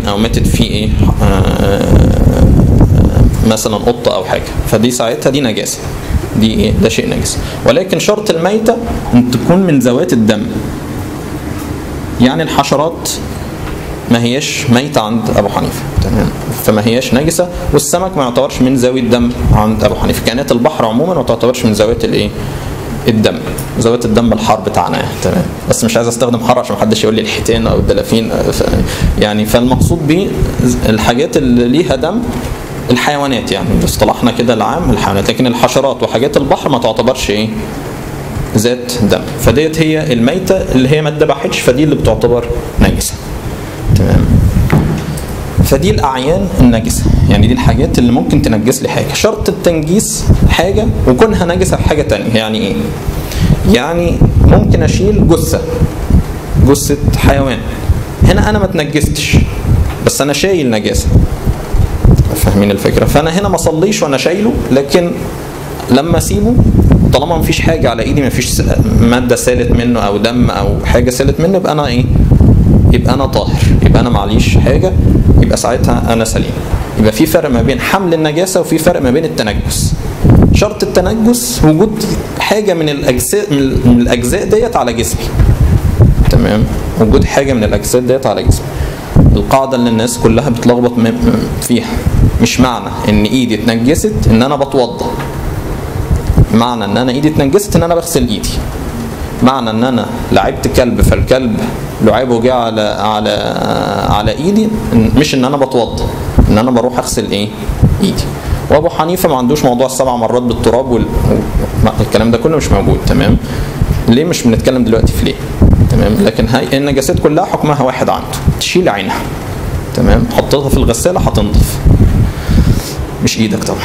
او ماتت فيه ايه آه، مثلا قطه او حاجه فدي ساعتها دي نجاسه دي ايه ده شيء نجس ولكن شرط الميته ان تكون من ذوات الدم يعني الحشرات ما هياش ميتة عند أبو حنيفة تمام فما هياش نجسة والسمك ما يعتبرش من ذوي الدم عند أبو حنيفة كائنات البحر عموما ما تعتبرش من ذوات الإيه الدم ذوات الدم الحار بتاعنا يعني. تمام بس مش عايز استخدم حار عشان محدش يقول لي الحيتان او الدلافين ف... يعني فالمقصود بيه الحاجات اللي ليها دم الحيوانات يعني باصطلاحنا كده العام الحيوانات لكن الحشرات وحاجات البحر ما تعتبرش ايه ذات دم فديت هي الميتة اللي هي ما اتذبحتش فدي اللي بتعتبر نجسة تمام فدي الأعيان النجسة يعني دي الحاجات اللي ممكن تنجس لي حاجة شرط التنجيس حاجة وكونها نجسة في حاجة تانية يعني إيه؟ يعني ممكن أشيل جثة جثة حيوان هنا أنا ما تنجستش بس أنا شايل نجاسة فاهمين الفكرة فأنا هنا ما صليش وأنا شايله لكن لما أسيبه طالما ما فيش حاجة على إيدي ما فيش مادة سالت منه أو دم أو حاجة سالت منه يبقى أنا إيه يبقى انا طاهر يبقى انا معليش حاجه يبقى ساعتها انا سليم يبقى في فرق ما بين حمل النجاسه وفي فرق ما بين التنجس شرط التنجس وجود حاجه من الاجزاء من الاجزاء ديت على جسمي تمام وجود حاجه من الاجزاء ديت على جسمي القاعده اللي الناس كلها بتلخبط فيها مش معنى ان ايدي اتنجست ان انا بتوضى معنى ان انا ايدي اتنجست ان انا بغسل ايدي معنى ان انا لعبت كلب فالكلب لعابه جه على على على ايدي مش ان انا بتوضى ان انا بروح اغسل ايه ايدي وابو حنيفه ما عندوش موضوع السبع مرات بالتراب وال... الكلام ده كله مش موجود تمام ليه مش بنتكلم دلوقتي في ليه تمام لكن هاي النجاسات كلها حكمها واحد عنده تشيل عينها تمام حطيتها في الغساله هتنضف مش ايدك طبعا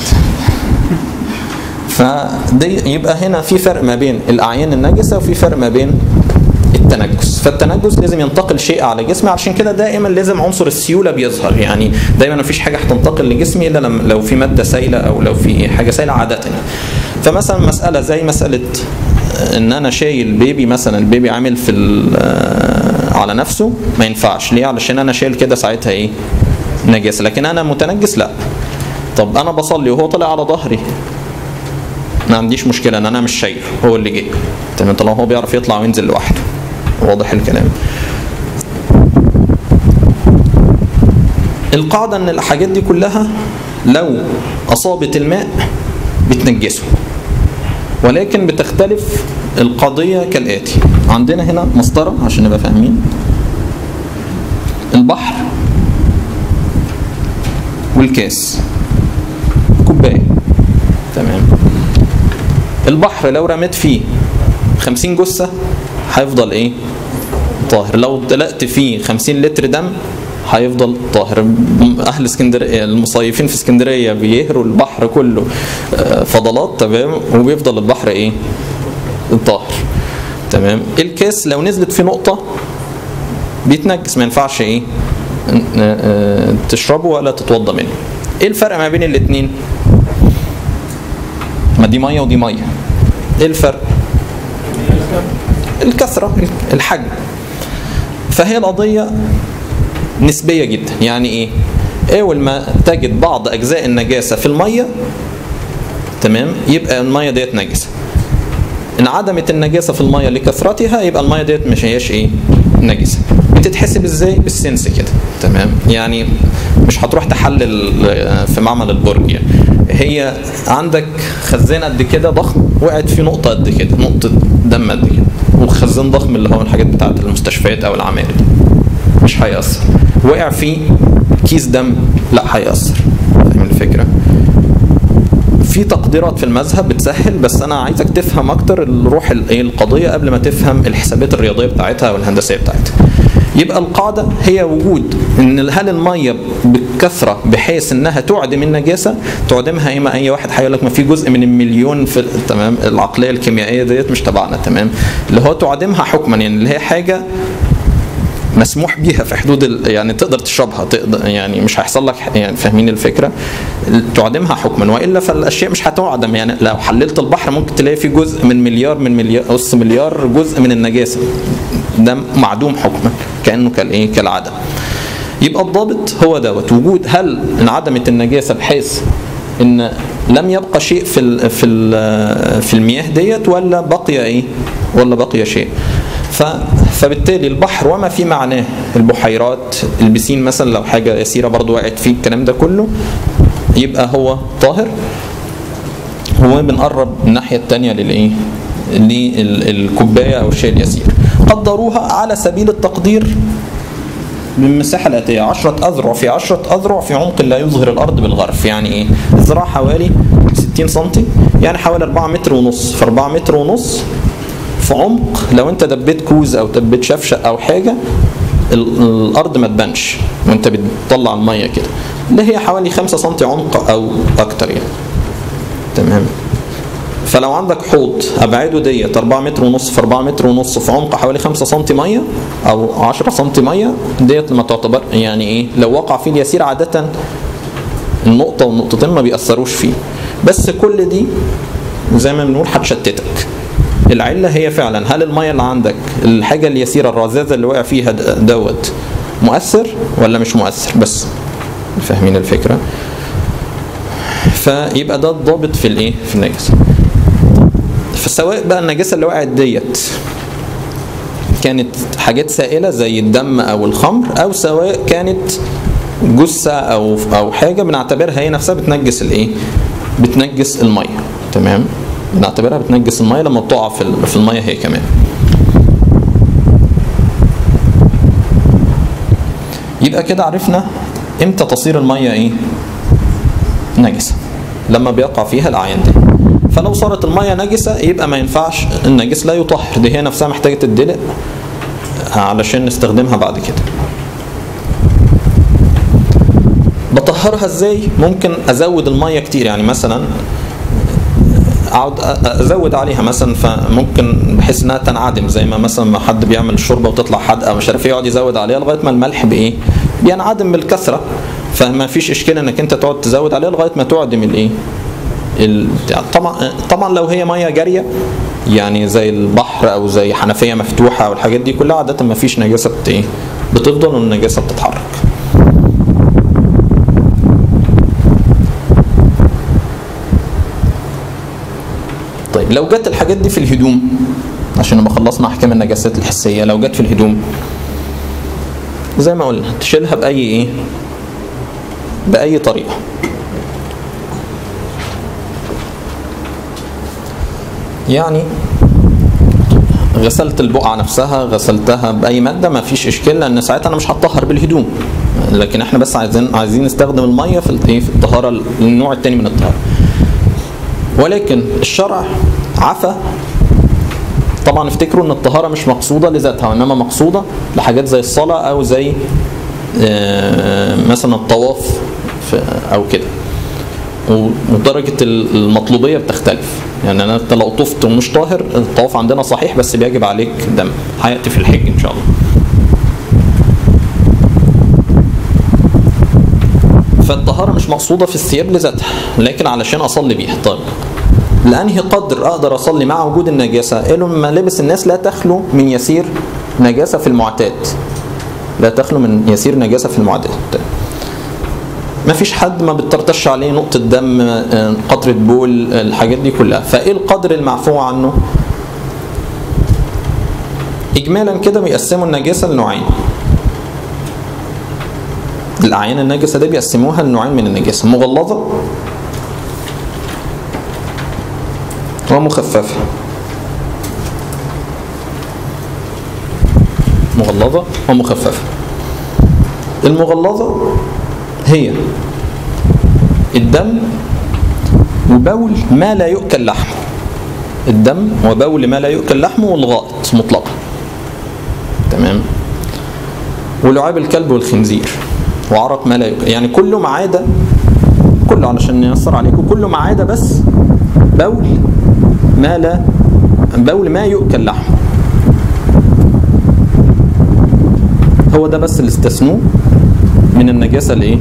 فدي يبقى هنا في فرق ما بين الاعيان النجسه وفي فرق ما بين التنجس فالتنجس لازم ينتقل شيء على جسمي علشان كده دائما لازم عنصر السيوله بيظهر يعني دايما ما فيش حاجه هتنتقل لجسمي الا لما لو في ماده سائله او لو في حاجه سائله عاده فمثلا مساله زي مساله ان انا شايل بيبي مثلا البيبي عامل في على نفسه ما ينفعش ليه علشان انا شايل كده ساعتها ايه نجاسه لكن انا متنجس لا طب انا بصلي وهو طالع على ظهري ما عنديش مشكله ان انا مش شايله هو اللي جه تمام طالما هو بيعرف يطلع وينزل لوحده واضح الكلام القاعده ان الحاجات دي كلها لو اصابت الماء بتنجسه ولكن بتختلف القضيه كالاتي عندنا هنا مسطره عشان نبقى فاهمين البحر والكاس كوبايه تمام البحر لو رميت فيه 50 جثه هيفضل ايه طاهر لو طلقت فيه 50 لتر دم هيفضل طاهر اهل اسكندريه المصيفين في اسكندريه بيهروا البحر كله فضلات تمام وبيفضل البحر ايه طاهر تمام الكاس لو نزلت فيه نقطه بيتنجس ما ينفعش ايه تشربه ولا تتوضى منه ايه الفرق ما بين الاثنين ما دي ميه ودي ميه ايه الفرق الكثره الحجم فهي القضيه نسبيه جدا يعني ايه اول ما تجد بعض اجزاء النجاسه في الميه تمام يبقى الميه ديت نجسه ان عدمت النجاسه في الميه لكثرتها يبقى الميه ديت مش هياش ايه نجسه بتتحسب ازاي بالسنس كده تمام يعني مش هتروح تحلل في معمل البرج يعني هي عندك خزان قد كده ضخم وقعت فيه نقطه قد كده نقطه دم قد كده وخزان ضخم اللي هو الحاجات بتاعت المستشفيات او العماير مش هيأثر وقع فيه كيس دم لا هيأثر فاهم الفكره في تقديرات في المذهب بتسهل بس انا عايزك تفهم اكتر الروح القضيه قبل ما تفهم الحسابات الرياضيه بتاعتها والهندسيه بتاعتها يبقى القاعده هي وجود ان هل الميه بكثره بحيث انها تعدم النجاسه تعدمها اما اي واحد هيقول لك ما في جزء من المليون في تمام العقليه الكيميائيه ديت مش تبعنا تمام اللي هو تعدمها حكما يعني اللي هي حاجه مسموح بيها في حدود ال... يعني تقدر تشربها تقدر يعني مش هيحصل لك يعني فاهمين الفكره تعدمها حكما والا فالاشياء مش هتعدم يعني لو حللت البحر ممكن تلاقي في جزء من مليار من مليار نص مليار جزء من النجاسه ده معدوم حكما كانه كالايه كالعدم يبقى الضابط هو دوت وجود هل انعدمت النجاسه بحيث ان لم يبقى شيء في ال في ال في المياه ديت ولا بقي ايه ولا بقي شيء ف فبالتالي البحر وما في معناه البحيرات البسين مثلا لو حاجه يسيره برضو وقعت فيه الكلام ده كله يبقى هو طاهر هو بنقرب الناحيه الثانيه للايه للكوبايه او الشيء اليسير قدروها على سبيل التقدير بالمساحة الآتية 10 أذرع في 10 أذرع في عمق لا يظهر الأرض بالغرف يعني إيه؟ الذراع حوالي 60 سم يعني حوالي 4 متر ونص في 4 متر ونص في عمق لو أنت دبيت كوز أو دبيت شفشق أو حاجة الأرض ما تبانش وأنت بتطلع المية كده اللي هي حوالي 5 سم عمق أو أكتر يعني تمام فلو عندك حوض ابعاده ديت 4 متر ونص في 4 متر ونص في عمق حوالي 5 سم ميه او 10 سم ميه ديت ما تعتبر يعني ايه لو وقع فيه اليسير عاده النقطه والنقطتين ما بيأثروش فيه بس كل دي زي ما بنقول هتشتتك العله هي فعلا هل الميه اللي عندك الحاجه اليسيره الرذاذه اللي وقع فيها دوت مؤثر ولا مش مؤثر بس فاهمين الفكره فيبقى ده الضابط في الايه في النجاسه فسواء بقى النجاسه اللي وقعت ديت كانت حاجات سائله زي الدم او الخمر او سواء كانت جثه او او حاجه بنعتبرها هي نفسها بتنجس الايه بتنجس الميه تمام بنعتبرها بتنجس الميه لما بتقع في في الميه هي كمان يبقى كده عرفنا امتى تصير الميه ايه نجسه لما بيقع فيها الاعيان دي فلو صارت الميه نجسه يبقى ما ينفعش النجس لا يطهر دي هي نفسها محتاجه تدلق علشان نستخدمها بعد كده بطهرها ازاي ممكن ازود الميه كتير يعني مثلا اقعد ازود عليها مثلا فممكن بحيث انها تنعدم زي ما مثلا ما حد بيعمل الشوربه وتطلع حدقه مش عارف ايه يقعد يزود عليها لغايه ما الملح بايه بينعدم بالكثره فما فيش اشكال انك انت تقعد تزود عليها لغايه ما تعدم الايه طبعا طبعا لو هي ميه جاريه يعني زي البحر او زي حنفيه مفتوحه او الحاجات دي كلها عاده ما فيش نجاسه بت ايه بتفضل والنجاسه بتتحرك طيب لو جت الحاجات دي في الهدوم عشان نبقى خلصنا احكام النجاسات الحسيه لو جت في الهدوم زي ما قلنا تشيلها باي ايه باي طريقه يعني غسلت البقعة نفسها غسلتها بأي مادة ما فيش إشكال لأن ساعتها أنا مش هطهر بالهدوم لكن احنا بس عايزين عايزين نستخدم المية في الايه في الطهارة النوع الثاني من الطهارة ولكن الشرع عفى طبعا افتكروا ان الطهارة مش مقصودة لذاتها وانما مقصودة لحاجات زي الصلاة او زي مثلا الطواف او كده ودرجة المطلوبية بتختلف يعني انا انت لو طفت ومش طاهر الطواف عندنا صحيح بس بيجب عليك دم هياتي في الحج ان شاء الله فالطهارة مش مقصودة في الثياب لذاتها لكن علشان أصلي بيها طيب لأنهي قدر أقدر أصلي مع وجود النجاسة قالوا ملابس الناس لا تخلو من يسير نجاسة في المعتاد لا تخلو من يسير نجاسة في المعتاد ما فيش حد ما بترتش عليه نقطة دم قطرة بول الحاجات دي كلها فإيه القدر المعفو عنه إجمالا كده بيقسموا النجاسة لنوعين الأعيان النجسة دي بيقسموها لنوعين من النجاسة مغلظة ومخففة مغلظة ومخففة المغلظة هي الدم وبول ما لا يؤكل لحمه الدم وبول ما لا يؤكل لحمه والغائط مطلقا تمام ولعاب الكلب والخنزير وعرق ما لا يؤكل يعني كله ما عدا كله علشان نيسر عليكم كله ما عدا بس بول ما لا بول ما يؤكل لحمه هو ده بس اللي استثنوه من النجاسه الايه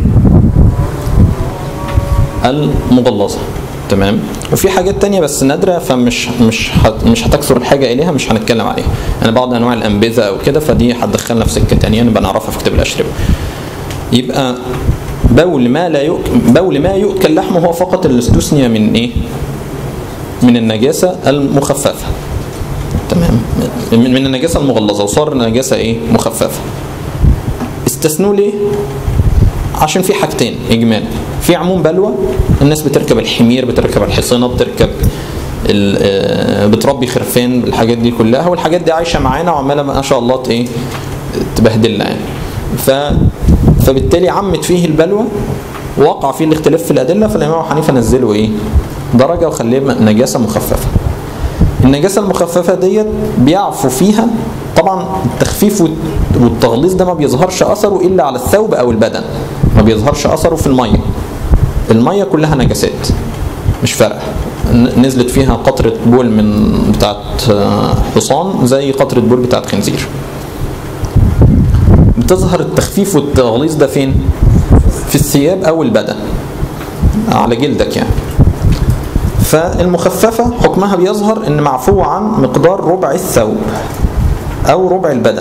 المغلظه تمام وفي حاجات تانية بس نادرة فمش مش هت مش هتكثر الحاجة إليها مش هنتكلم عليها يعني بعض أنواع الأنبذة أو كده فدي هتدخلنا في سكة تانية نبقى نعرفها في كتاب الأشربة يبقى بول ما لا يؤكل بول ما يؤكل لحمه هو فقط اللي استثني من ايه من النجاسة المخففة تمام من من النجاسة المغلظة وصار النجاسة ايه مخففة استثنوا ليه عشان في حاجتين اجمال في عموم بلوى الناس بتركب الحمير بتركب الحصينة بتركب ال- آه، بتربي خرفان الحاجات دي كلها والحاجات دي عايشة معانا وعمالة ما شاء الله ت- ايه تبهدلنا يعني ف فبالتالي عمت فيه البلوى وقع فيه الاختلاف في الأدلة فالإمام أبو حنيفة نزله ايه درجة وخليه نجاسة مخففة النجاسة المخففة ديت بيعفو فيها طبعا التخفيف والت- والتغليظ ده ما بيظهرش أثره إلا على الثوب أو البدن ما بيظهرش أثره في المية المية كلها نجاسات مش فارقة ن- نزلت فيها قطرة بول من بتاعت آه، حصان زي قطرة بول بتاعت خنزير بتظهر التخفيف والتغليظ ده فين؟ في الثياب أو البدن على جلدك يعني فالمخففة حكمها بيظهر ان معفو عن مقدار ربع الثوب او ربع البدن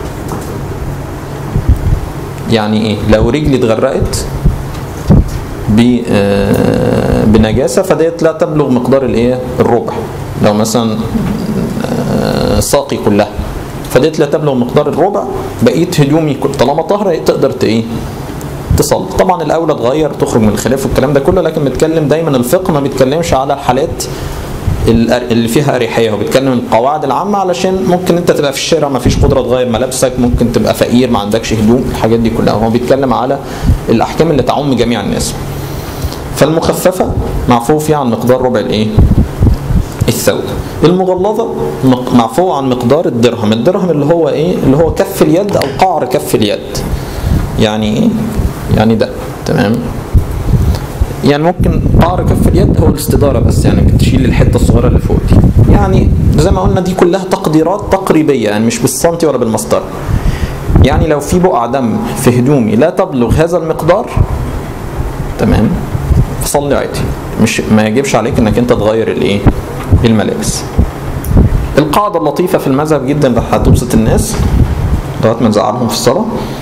يعني ايه لو رجلي اتغرقت ب- آه، بنجاسة فديت لا تبلغ مقدار الايه الربع لو مثلا آه، ساقي كلها فديت لا تبلغ مقدار الربع بقيه هدومي كل- طالما طاهره تقدر ت- ايه تصلي طبعا الاولى تغير تخرج من الخلاف والكلام ده كله لكن بيتكلم دايما الفقه ما بيتكلمش على الحالات الأر- اللي فيها اريحيه هو بيتكلم القواعد العامه علشان ممكن انت تبقى في الشارع ما فيش قدره تغير ملابسك ممكن تبقى فقير ما عندكش هدوم الحاجات دي كلها هو بيتكلم على الاحكام اللي تعم جميع الناس فالمخففه معفو فيها عن مقدار ربع الايه الثوب المغلظه مق- معفو عن مقدار الدرهم الدرهم اللي هو ايه اللي هو كف اليد او قعر كف اليد يعني ايه يعني ده تمام يعني ممكن قعر كف اليد هو الاستدارة بس يعني تشيل الحتة الصغيرة اللي فوق دي يعني زي ما قلنا دي كلها تقديرات تقريبية يعني مش بالسنتي ولا بالمسطرة يعني لو في بقع دم في هدومي لا تبلغ هذا المقدار تمام فصلي عادي مش ما يجبش عليك انك انت تغير الايه الملابس القاعدة اللطيفة في المذهب جدا اللي هتبسط الناس لغاية ما نزعلهم في الصلاة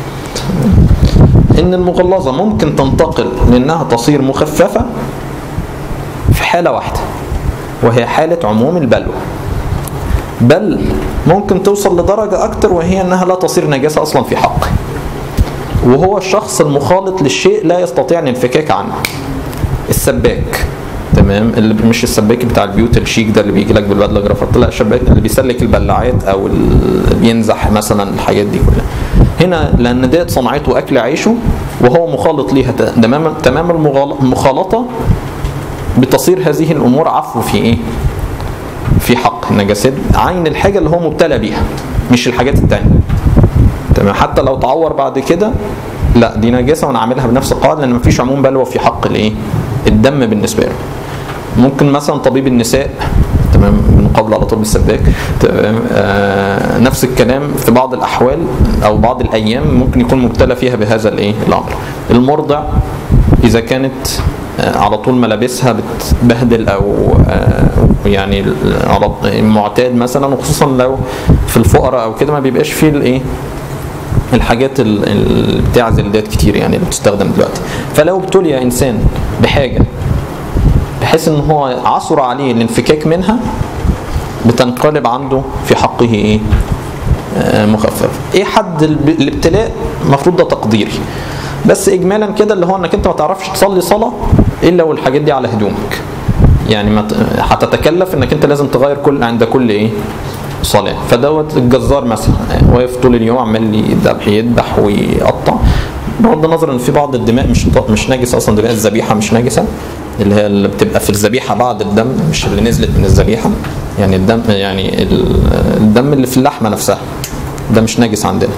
ان المغلظة ممكن تنتقل لانها تصير مخففة في حالة واحدة وهي حالة عموم البلوى بل ممكن توصل لدرجة أكتر وهي أنها لا تصير نجاسة أصلا في حقه وهو الشخص المخالط للشيء لا يستطيع الانفكاك عنه السباك تمام اللي مش السباك بتاع البيوت الشيك ده اللي بيجي لك بالبدله جرافات لا الشباك اللي بيسلك البلاعات او اللي بينزح مثلا الحاجات دي كلها هنا لان ديت صنعته اكل عيشه وهو مخالط ليها تمام تمام المغال- المخالطه بتصير هذه الامور عفو في ايه؟ في حق النجاسات عين الحاجه اللي هو مبتلى بيها مش الحاجات التانية تمام حتى لو تعور بعد كده لا دي نجاسه وانا عاملها بنفس القاعده لان مفيش عموم بلوى في حق الايه؟ الدم بالنسبه له. ممكن مثلا طبيب النساء تمام من قبل على طب السباك تمام آه نفس الكلام في بعض الاحوال او بعض الايام ممكن يكون مبتلى فيها بهذا الايه الامر المرضع اذا كانت آه على طول ملابسها بتبهدل او آه يعني على معتاد مثلا وخصوصا لو في الفقراء او كده ما بيبقاش فيه الايه الحاجات ال- اللي بتعزل ديت كتير يعني اللي بتستخدم دلوقتي فلو ابتلي انسان بحاجه بحيث ان هو عثر عليه الانفكاك منها بتنقلب عنده في حقه ايه آه، مخفف ايه حد الب- الابتلاء المفروض ده تقديري بس اجمالا كده اللي هو انك انت ما تعرفش تصلي صلاه الا والحاجات دي على هدومك يعني ما ت- هتتكلف انك انت لازم تغير كل عند كل ايه صلاه فدوت الجزار مثلا واقف طول اليوم عمال يذبح يذبح ويقطع بغض النظر ان في بعض الدماء مش مش نجسه اصلا دماء الذبيحه مش نجسه اللي هي اللي بتبقى في الذبيحه بعد الدم مش اللي نزلت من الذبيحه يعني الدم يعني ال- الدم اللي في اللحمه نفسها ده مش نجس عندنا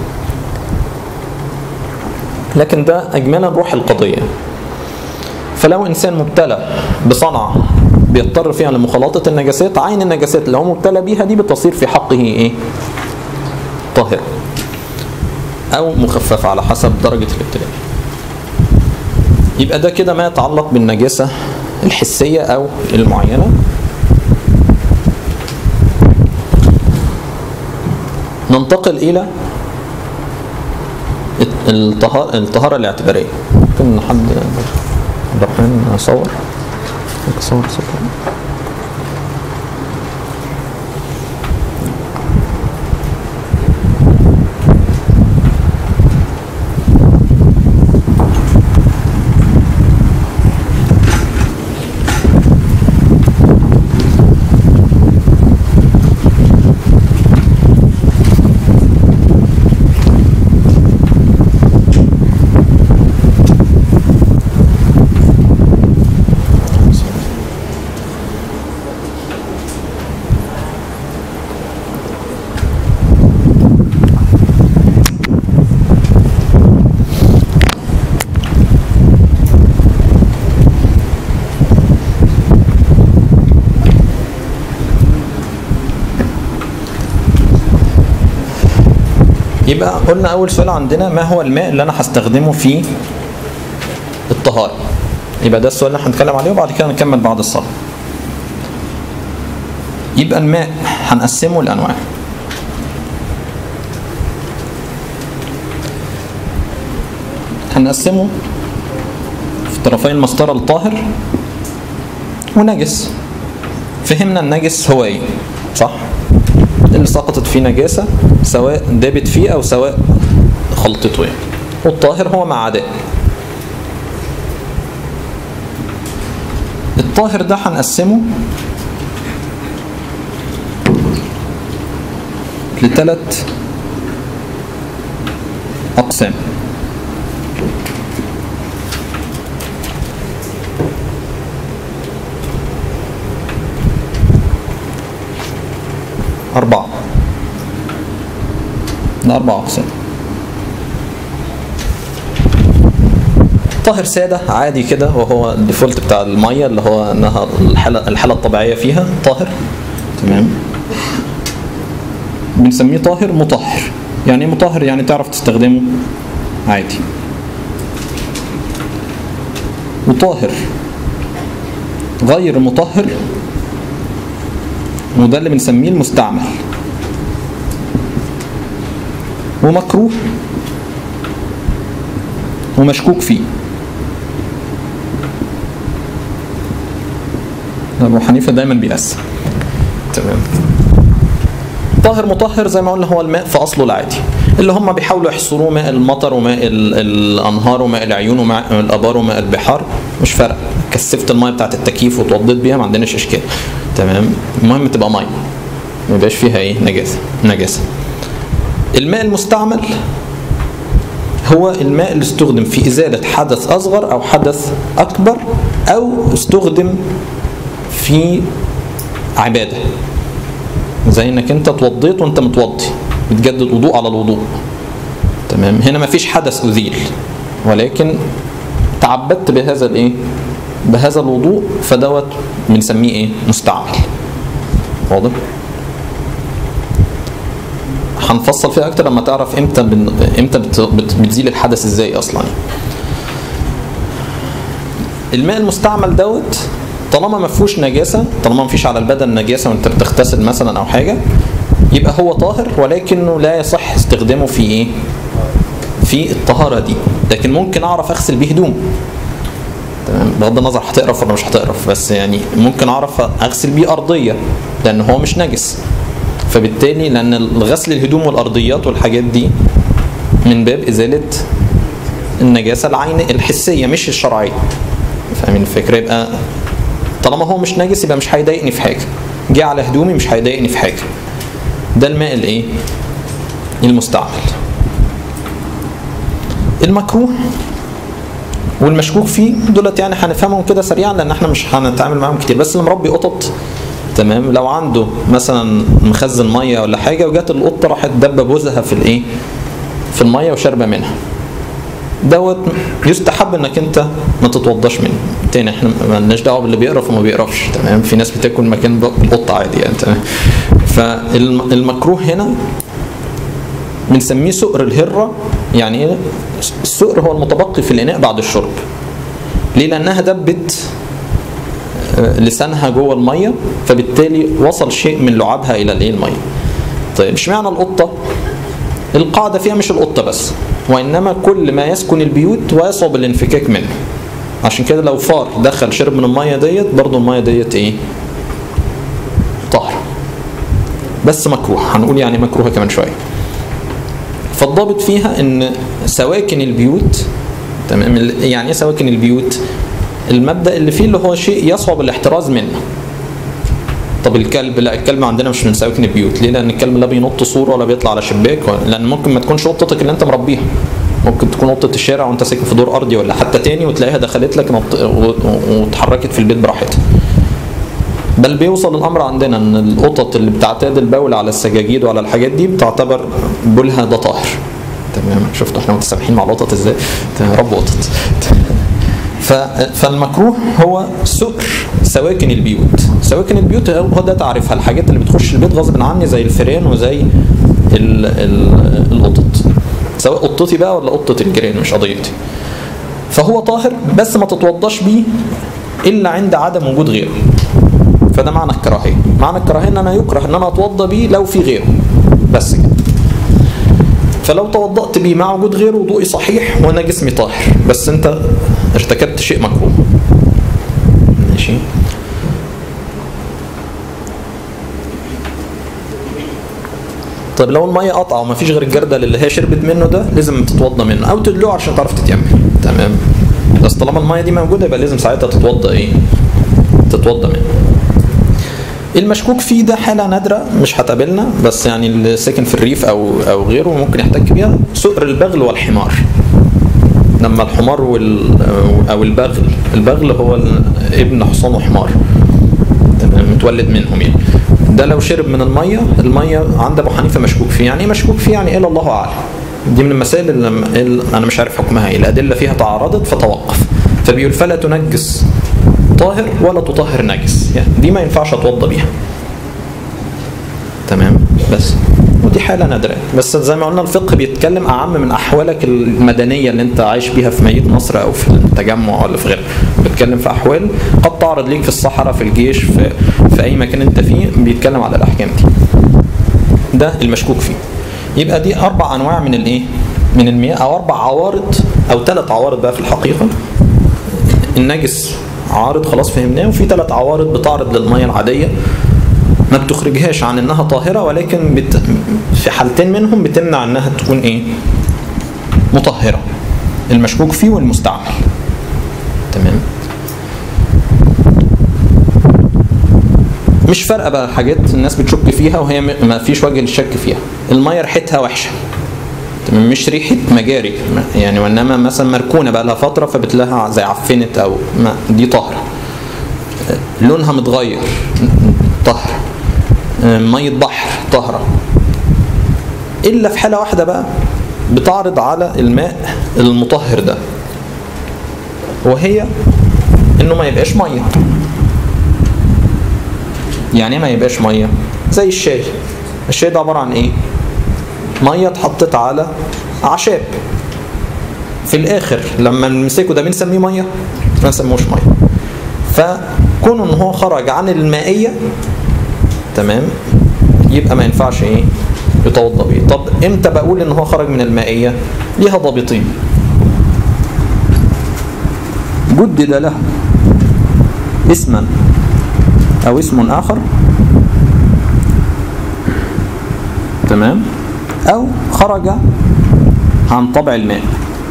لكن ده اجمالا روح القضيه فلو انسان مبتلى بصنعه بيضطر فيها لمخالطه النجاسات عين النجاسات اللي هو مبتلى بيها دي بتصير في حقه ايه طاهره او مخففه على حسب درجه الابتلاء يبقى ده كده ما يتعلق بالنجاسه الحسيه او المعينه ننتقل الى الطهارة الطهارة الاعتبارية ممكن حد عبد الرحمن صور ممكن صور صور يبقى قلنا اول سؤال عندنا ما هو الماء اللي انا هستخدمه في الطهارة يبقى ده السؤال اللي هنتكلم عليه وبعد كده نكمل بعد الصلاة يبقى الماء هنقسمه لانواع هنقسمه في طرفي المسطرة الطاهر ونجس فهمنا النجس هو ايه صح اللي سقطت فيه نجاسة سواء دابت فيه أو سواء خلطته يعني والطاهر هو ما عداه الطاهر ده هنقسمه لثلاث أقسام أربعة ده أربع أقسام طاهر سادة عادي كده وهو الديفولت بتاع المية اللي هو انها الحالة, الحالة الطبيعية فيها طاهر تمام بنسميه طاهر مطهر يعني ايه مطهر يعني تعرف تستخدمه عادي وطاهر غير مطهر وده اللي بنسميه المستعمل ومكروه ومشكوك فيه ابو حنيفه دايما بيقسم تمام طاهر مطهر زي ما قلنا هو الماء في اصله العادي اللي هم بيحاولوا يحصروه ماء المطر وماء ال- الانهار وماء العيون وماء الابار وماء البحار مش فارقه كثفت الميه بتاعت التكييف وتوضيت بيها ما عندناش اشكال تمام المهم تبقى ميه ما يبقاش فيها ايه نجاسه نجاسه الماء المستعمل هو الماء اللي استخدم في ازاله حدث اصغر او حدث اكبر او استخدم في عباده زي انك انت اتوضيت وانت متوضي بتجدد وضوء على الوضوء تمام هنا مفيش حدث أزيل ولكن تعبدت بهذا الايه بهذا الوضوء فدوت بنسميه ايه مستعمل واضح هنفصل فيها اكتر لما تعرف امتى بن... امتى بت... بت... بتزيل الحدث ازاي اصلا الماء المستعمل دوت طالما ما فيهوش نجاسه طالما ما فيش على البدن نجاسه وانت بتغتسل مثلا او حاجه يبقى هو طاهر ولكنه لا يصح استخدامه في ايه في الطهاره دي لكن ممكن اعرف اغسل بيه هدوم تمام بغض النظر هتقرف ولا مش هتقرف بس يعني ممكن اعرف اغسل بيه ارضيه لان هو مش نجس فبالتالي لان غسل الهدوم والارضيات والحاجات دي من باب ازاله النجاسه العين الحسيه مش الشرعيه فاهمين الفكره يبقى طالما هو مش نجس يبقى مش هيضايقني في حاجه جه على هدومي مش هيضايقني في حاجه ده الماء الايه المستعمل المكروه والمشكوك فيه دولت يعني هنفهمهم كده سريعا لان احنا مش هنتعامل معاهم كتير بس اللي مربي قطط تمام لو عنده مثلا مخزن ميه ولا حاجه وجات القطه راحت دبه بوزها في الايه في الميه وشاربه منها دوت يستحب انك انت ما تتوضاش منه تاني احنا مالناش دعوه باللي بيقرف وما بيقرفش تمام في ناس بتاكل مكان القطه عادي يعني تمام فالمكروه هنا بنسميه سؤر الهره يعني ايه السؤر هو المتبقي في الاناء بعد الشرب ليه لانها دبت لسانها جوه الميه فبالتالي وصل شيء من لعابها الى الايه الميه طيب اشمعنى القطه القاعده فيها مش القطه بس وانما كل ما يسكن البيوت ويصعب الانفكاك منه عشان كده لو فار دخل شرب من الميه ديت برضه الميه ديت ايه طاهره بس مكروه هنقول يعني مكروهه كمان شويه فالضابط فيها ان سواكن البيوت تمام يعني ايه سواكن البيوت المبدا اللي فيه اللي هو شيء يصعب الاحتراز منه طب الكلب لا الكلب عندنا مش من سواكن البيوت ليه لان الكلب لا بينط سور ولا بيطلع على شباك ولا لان ممكن ما تكونش قطتك اللي انت مربيها ممكن تكون قطه الشارع وانت ساكن في دور ارضي ولا حتى تاني وتلاقيها دخلت لك نط... واتحركت في البيت براحتها بل بيوصل الامر عندنا ان القطط اللي بتعتاد البول على السجاجيد وعلى الحاجات دي بتعتبر بولها ده طاهر تمام شفتوا احنا متسامحين مع القطط ازاي رب قطط فالمكروه هو سؤر سواكن البيوت سواكن البيوت هو ده تعرفها الحاجات اللي بتخش البيت غصب عني زي الفيران وزي ال ال القطط سواء قطتي بقى ولا قطة الجيران مش قضيتي فهو طاهر بس ما تتوضاش بيه الا عند عدم وجود غيره فده معنى الكراهيه معنى الكراهيه ان انا يكره ان انا اتوضى بيه لو في غيره بس كده فلو توضأت بيه مع وجود غيره وضوئي صحيح وانا جسمي طاهر بس انت ارتكبت شيء مكروه ماشي طيب لو الميه قطعه ومفيش غير الجردل اللي هي شربت منه ده لازم تتوضى منه او تدلوه عشان تعرف تتيمم تمام بس طالما الميه دي موجوده يبقى لازم ساعتها تتوضى ايه تتوضى منه المشكوك فيه ده حاله نادره مش هتقابلنا بس يعني اللي ساكن في الريف او او غيره ممكن يحتك بيها سؤر البغل والحمار لما الحمار وال او البغل البغل هو ابن حصان وحمار تمام متولد منهم يعني ده لو شرب من الميه الميه عند ابو حنيفه مشكوك فيه يعني ايه مشكوك فيه يعني ايه الله اعلم دي من المسائل اللي انا مش عارف حكمها ايه الادله فيها تعارضت فتوقف فبيقول فلا تنجس طاهر ولا تطهر نجس يعني دي ما ينفعش اتوضى بيها تمام بس ودي حاله نادره بس زي ما قلنا الفقه بيتكلم اعم من احوالك المدنيه اللي انت عايش بيها في مدينه نصر او في التجمع ولا في غيره بيتكلم في احوال قد تعرض ليك في الصحراء في الجيش في, في اي مكان انت فيه بيتكلم على الاحكام دي ده المشكوك فيه يبقى دي اربع انواع من الايه من المياه او اربع عوارض او ثلاث عوارض بقى في الحقيقه النجس عارض خلاص فهمناه وفي ثلاث عوارض بتعرض للميه العاديه ما بتخرجهاش عن انها طاهره ولكن بت... في حالتين منهم بتمنع انها تكون ايه مطهره المشكوك فيه والمستعمل تمام مش فارقه بقى حاجات الناس بتشك فيها وهي ما فيش وجه للشك فيها الميه ريحتها وحشه تمام مش ريحه مجاري يعني وانما مثلا مركونه بقى لها فتره فبتلاقيها زي عفنت او ما دي طاهره لونها متغير طهر ميه بحر طهره الا في حاله واحده بقى بتعرض على الماء المطهر ده وهي انه ما يبقاش ميه يعني ايه ما يبقاش ميه زي الشاي الشاي ده عباره عن ايه ميه اتحطت على اعشاب في الاخر لما نمسكه ده بنسميه ميه ما نسموش ميه فكون ان هو خرج عن المائيه تمام يبقى ما ينفعش ايه يتوضا بيه طب امتى بقول ان هو خرج من المائيه ليها ضابطين جدد له اسما او اسم اخر تمام او خرج عن طبع الماء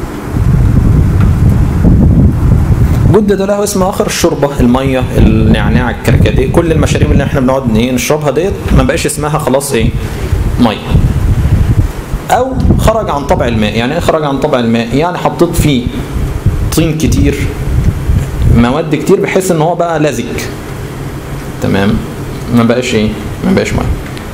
جدد له اسم اخر الشوربه الميه النعناع الكركديه كل المشاريب اللي احنا بنقعد ايه نشربها ديت ما بقاش اسمها خلاص ايه ميه او خرج عن طبع الماء يعني ايه خرج عن طبع الماء يعني حطيت فيه طين كتير مواد كتير بحيث ان هو بقى لزج تمام ما بقاش ايه ما بقاش ميه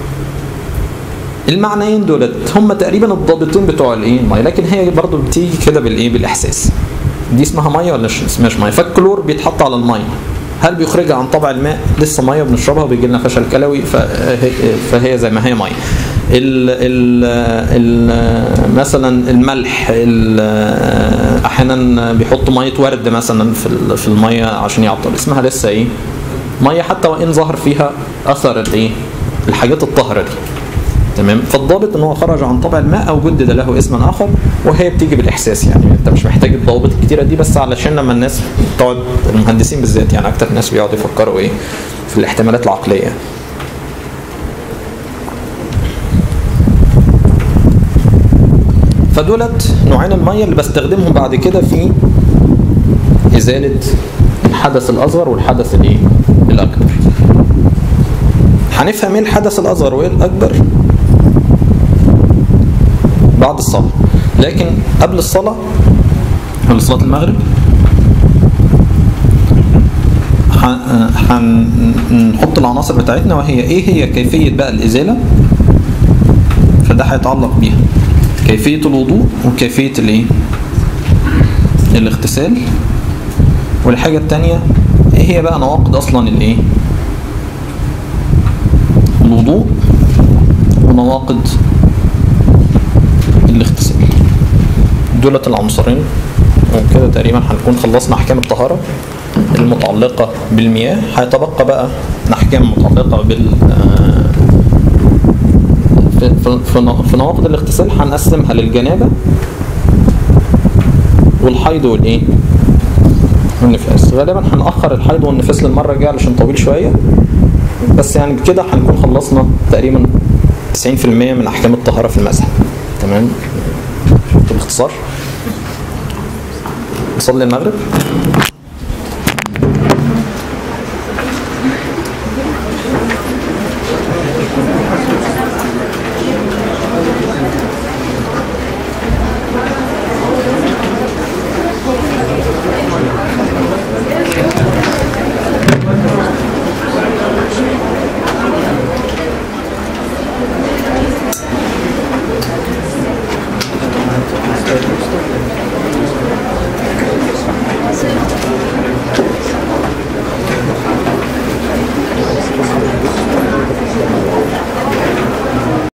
المعنيين دولت هم تقريبا الضابطين بتوع الايه الميه لكن هي برضو بتيجي كده بالايه بالاحساس دي اسمها ميه ولا مش اسمهاش ميه فالكلور بيتحط على الميه هل بيخرجها عن طبع الماء لسه ميه بنشربها وبيجي لنا فشل كلوي فهي, فهي زي ما هي ميه ال ال ال مثلا الملح احيانا بيحطوا ميه ورد مثلا في في الميه عشان يعطل اسمها لسه ايه ميه حتى وان ظهر فيها اثر الايه الحاجات الطاهره دي تمام فالضابط ان هو خرج عن طبع الماء او جدد له اسما اخر وهي بتيجي بالاحساس يعني انت مش محتاج الضوابط الكتيره دي بس علشان لما الناس تقعد المهندسين بالذات يعني اكتر ناس بيقعدوا يفكروا ايه في الاحتمالات العقليه فدولت نوعين الميه اللي بستخدمهم بعد كده في ازاله الحدث الاصغر والحدث الايه الاكبر هنفهم ايه الحدث الاصغر وايه الاكبر بعد الصلاه لكن قبل الصلاه قبل صلاه المغرب هنحط العناصر بتاعتنا وهي ايه هي كيفيه بقى الازاله فده هيتعلق بيها كيفيه الوضوء وكيفيه الايه الاغتسال والحاجه الثانيه ايه هي بقى نواقض اصلا الايه الوضوء ونواقض الاغتسال دولت العنصرين وكده تقريبا هنكون خلصنا احكام الطهاره المتعلقه بالمياه هيتبقى بقى الاحكام المتعلقه بال في, في, في نواقض الاغتسال هنقسمها للجنابه والحيض والايه والنفاس غالبا هنأخر الحيض والنفاس للمره الجايه علشان طويل شويه بس يعني بكده هنكون خلصنا تقريبا 90% من احكام الطهاره في المذهب تمام شفت باختصار نصلي المغرب